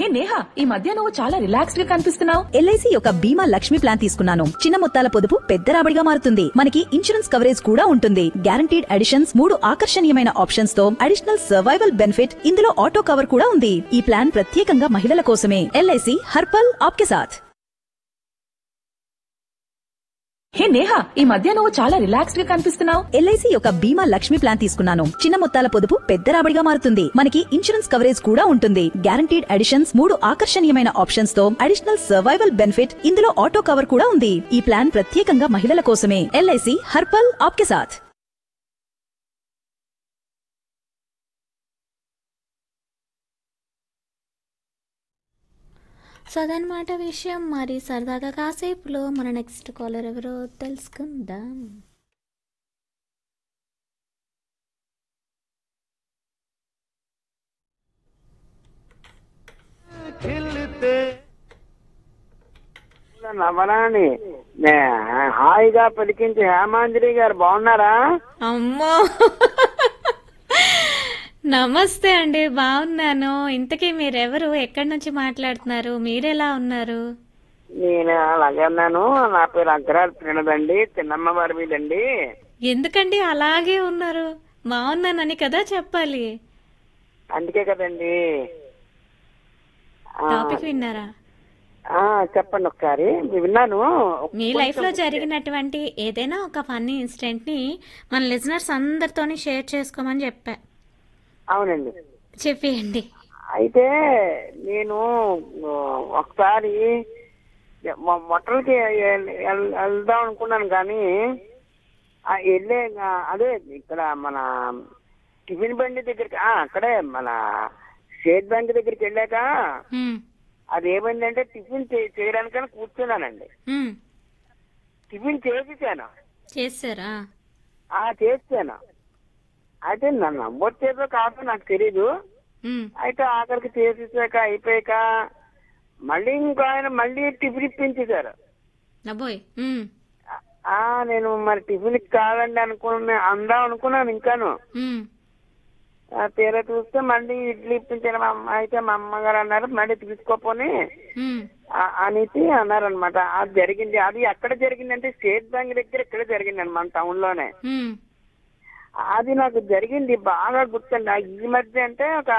హే నేహా ఈ మధ్య నువ్వు చాలా రిలాక్స్డ్ గా కనిపిస్తున్నావు ఎల్ఐసి యొక్క బీమా లక్ష్మి ప్లాన్ తీసుకున్నాను చిన్న మొత్తాల పొదుపు పెద్ద రాబడిగా మారుతుంది మనకి ఇన్సూరెన్స్ కవరేజ్ కూడా ఉంటుంది గ్యారంటీడ్ అడిషన్స్ మూడు ఆకర్షణీయమైన ఆప్షన్స్ తో అడిషనల్ సర్వైవల్ బెనిఫిట్ ఇందులో ఆటో కవర్ కూడా ఉంది ఈ ప్లాన్ ప్రత్యేకంగా మహిళల కోసమే ఎల్ఐసి హర్పల్ ఆప్కే సాథ్ హే నేహా ఈ మధ్య నువ్వు చాలా రిలాక్స్డ్ గా కనిపిస్తున్నావు ఎల్ఐసి యొక్క బీమా లక్ష్మి ప్లాన్ తీసుకున్నాను చిన్న మొత్తాల పొదుపు పెద్ద రాబడిగా మారుతుంది మనకి ఇన్సూరెన్స్ కవరేజ్ కూడా ఉంటుంది గ్యారంటీడ్ అడిషన్స్ మూడు ఆకర్షణీయమైన ఆప్షన్స్ తో అడిషనల్ సర్వైవల్ బెనిఫిట్ ఇందులో ఆటో కవర్ కూడా ఉంది ఈ ప్లాన్ ప్రత్యేకంగా మహిళల కోసమే ఎల్ఐసి హర్పల్ ఆప్కే సాథ్ సో అదనమాట విషయం మరి సరదాగా కాసేపులో మన నెక్స్ట్ కాలర్ ఎవరో తెలుసుకుందాం నవరాని నే- హాయిగా పలికించి హేమాంజలి గారు బాగున్నారా అమ్మో నమస్తే అండి బాగున్నాను ఇంతకీ మీరెవరు ఎక్కడి నుంచి మాట్లాడుతున్నారు మీరెలా ఉన్నారు నేను అలాగే ఉన్నాను నా పేరు అగ్రాల్ ప్రణదండి చిన్నమ్మ వారి మీదండి ఎందుకండి అలాగే ఉన్నారు బాగున్నానని కదా చెప్పాలి అందుకే కదండి ఆ, టాపిక్ విన్నారా ఆ, చెప్పండి ఒకసారి విన్నాను మీ లైఫ్ లో జరిగినటువంటి ఏదైనా ఒక ఫన్నీ ఇన్సిడెంట్ ని మన లిజనర్స్ అందరితోని షేర్ చేసుకోమని చెప్పా అవునండి చెప్పేయండి అయితే నేను ఆ, ఒకసారి మొ- మొట్టలకి ఎల్- ఎల్- వెళ్దాం అనుకున్నాను కానీ ఆ వెళ్ళే ఆ, అదే ఇక్కడ మన టిఫిన్ బండి దగ్గరికి ఆ, అక్కడే మన స్టేట్ బ్యాంక్ దగ్గరికి వెళ్ళాక ఉమ్, అది ఏమైందంటే టిఫిన్ చే- చేయడానికని కూర్చున్నానండి ఉమ్, టిఫిన్ చేసేసాను చేశారా ఆ చేసాను అయితే నన్ను నమ్మొచ్చేదో కాదో నాకు తెలీదు ఉమ్, అయితే ఆఖరికి చేసేసాక అయిపోయాక మళ్ళీ ఇంకో ఆయన మళ్ళీ టిఫిన్ ఇప్పించేశారు అబ్బోయ్ ఉమ్, ఆ నేను మరి టిఫిన్ కాదండి అనుకున్నా అందాం అనుకున్నాను ఇంకాను ఉమ్, ఆ, తీరా చూస్తే మళ్ళీ ఇడ్లీ ఇప్పించారు మా అమ్మ అయితే మా అమ్మగారు అన్నారు మళ్ళీ తీసుకోపోని ఉమ్, ఆ- అనేసి అన్నారు అనమాట అది జరిగింది అది ఎక్కడ జరిగిందంటే స్టేట్ బ్యాంక్ దగ్గర ఇక్కడ జరిగిందండి మన టౌన్ లోనే ఉమ్, అది నాకు జరిగింది బాగా గుర్తండి ఆ ఈ మధ్య అంటే ఒక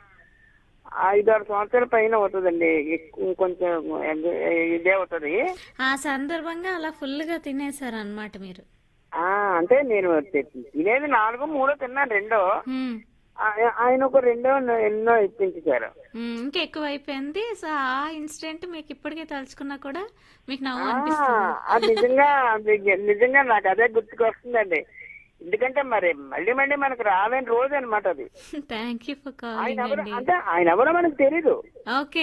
ఐదారు సంవత్సరాల పైన అవుతుందండి ఎక్కువ కొంచెం ఇదే అవుతుంది ఆ సందర్భంగా అలా ఫుల్ గా తినేశారు అనమాట మీరు ఆ అంటే నేను తి- తినేది నాలుగో మూడో తిన్నాను రెండో ఉమ్, ఆ- ఆయన ఒక రెండో ఎన్నో ఇప్పించారు ఉమ్, ఇంకా ఎక్కువ అయిపోయింది సో ఆ ఇన్సిడెంట్ మీకు ఇప్పటికే తలుచుకున్నా కూడా మీకు నవ్వు ఆ, అనిపిస్తుంది అది నిజంగా అది నిజంగా నాకు అదే గుర్తుకొస్తుందండి ఎందుకంటే మరి మళ్ళీ మళ్ళీ మనకు రాలేని రోజు అనమాట అది థ్యాంక్ యూ ఫర్ ఆయన కాలింగ్ ఎవరు అండి అంటే ఆయన ఎవరో మనకు తెలీదు ఓకే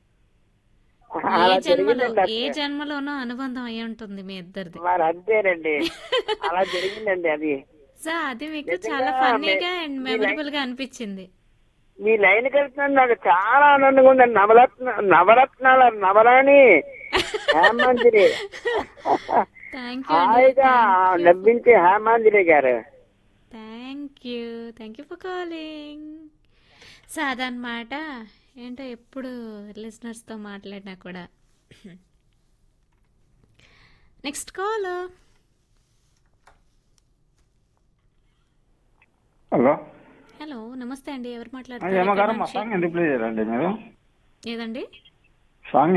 ఏ అలా జన్మలో జరిగిందండి ఏ అదే. జన్మలోనో అనుబంధం అయి ఉంటుంది మీ ఇద్దరిది మరి అంతేనండి అలా జరిగిందండి అది సో అది మీకు నిజంగా చాలా ఫన్నీగా మీ- అండ్ మీ మెమరబుల్ గా అనిపించింది మీ లైన్ కలిసినందుకు నాకు చాలా ఆనందంగా ఉందండి నవరత్న నవరత్నాల నవరాణి హేమాంజలి థ్యాంక్ యూ హాయిగా నవ్వించే హేమాంజలి గారు thank you thank you for calling so అదనమాట ఏంటో ఎప్పుడు listeners తో మాట్లాడినా కూడా నెక్స్ట్ కాల్ హలో హలో నమస్తే అండి ఎవరు ఏమగారు మాట్లాడుతున్నారు మా సాంగ్ ఎందుకు ప్లే చేయాలండి మీరు ఏదండి సాంగ్